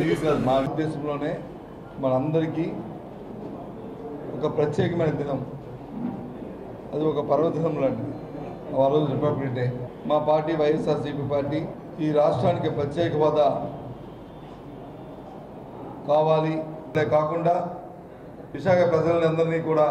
please కాదు మా ఉద్దేశంలోనే మనందరికీ ఒక ప్రత్యేకమైన దినం అది ఒక పర్వదినం లాంటిది ఆ రోజు రిపబ్లిక్ డే మా పార్టీ వైఎస్ఆర్సీపీ పార్టీ ఈ రాష్ట్రానికి ప్రత్యేక హోదా కావాలి అదే కాకుండా విశాఖ ప్రజలందరినీ కూడా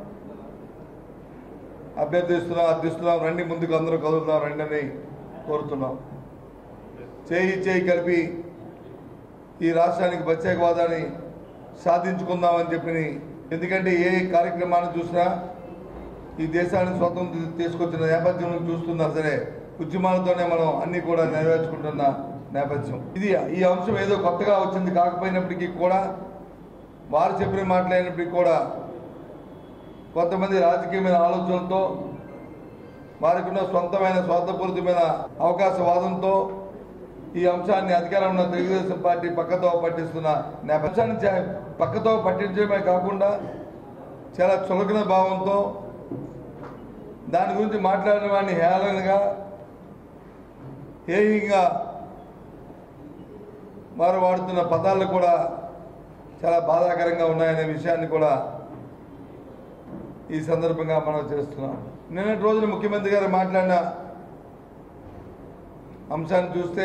అభ్యర్థిస్తున్నాం అర్థిస్తున్నాం రండి ముందుకు అందరూ కదులుతాం రండి అని కోరుతున్నాం చేయి చేయి కలిపి ఈ రాష్ట్రానికి ప్రత్యేక హోదాని సాధించుకుందామని చెప్పి ఎందుకంటే ఏ కార్యక్రమాన్ని చూసినా ఈ దేశానికి స్వతంత్రం తీసుకొచ్చిన నేపథ్యం చూస్తున్నా సరే ఉద్యమాలతోనే మనం అన్ని కూడా నెరవేర్చుకుంటున్న నేపథ్యం ఇది ఈ అంశం ఏదో కొత్తగా వచ్చింది కాకపోయినప్పటికీ కూడా వారు చెప్పిన మాటలైనప్పటికీ కూడా కొంతమంది రాజకీయమైన ఆలోచనలతో వారికి ఉన్న సొంతమైన స్వార్థపూరితమైన అవకాశవాదంతో ఈ అంశాన్ని అధికారంలో ఉన్న తెలుగుదేశం పార్టీ పక్కతో పట్టిస్తున్న నేపథ్యాన్ని చే- పక్కతో పట్టించడమే కాకుండా చాలా చులకన భావంతో దాని గురించి మాట్లాడిన వాడిని హేళనగా హేయంగా వారు వాడుతున్న పదాలు కూడా చాలా బాధాకరంగా ఉన్నాయనే విషయాన్ని కూడా ఈ సందర్భంగా మనం చేస్తున్నాం నిన్నటి రోజున ముఖ్యమంత్రి గారు మాట్లాడిన అంశాన్ని చూస్తే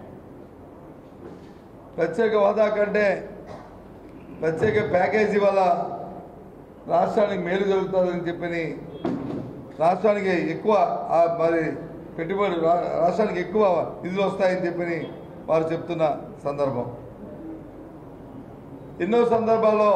ప్రత్యేక హోదా కంటే ప్రత్యేక ప్యాకేజీ వల్ల రాష్ట్రానికి మేలు జరుగుతుందని చెప్పని రాష్ట్రానికి ఎక్కువ ఆ మరి పెట్టుబడి రా- రాష్ట్రానికి ఎక్కువ నిధులు వస్తాయని చెప్పని వారు చెప్తున్న సందర్భం ఎన్నో సందర్భాల్లో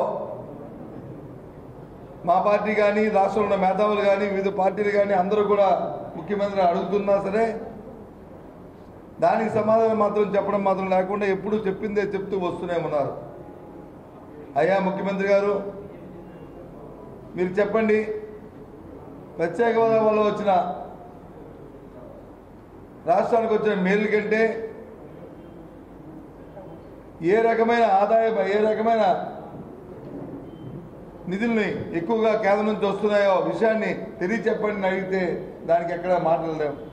మా పార్టీ కానీ రాష్ట్రంలో ఉన్న మేధావులు కానీ వివిధ పార్టీలు కానీ అందరూ కూడా ముఖ్యమంత్రిని అడుగుతున్నా సరే దానికి సమాధానం మాత్రం చెప్పడం మాత్రం లేకుండా ఎప్పుడూ చెప్పిందే చెప్తూ వస్తూనే ఉన్నారు అయ్యా ముఖ్యమంత్రి గారు మీరు చెప్పండి ప్రత్యేక హోదా వల్ల వచ్చిన రాష్ట్రానికి వచ్చిన మేలు కంటే ఏ రకమైన ఆదాయ ఏ రకమైన నిధుల్ని ఎక్కువగా కేంద్రం నుంచి వస్తున్నాయో విషయాన్ని తెలియచెప్పండి అని అడిగితే దానికి ఎక్కడ మాట్లాడలేము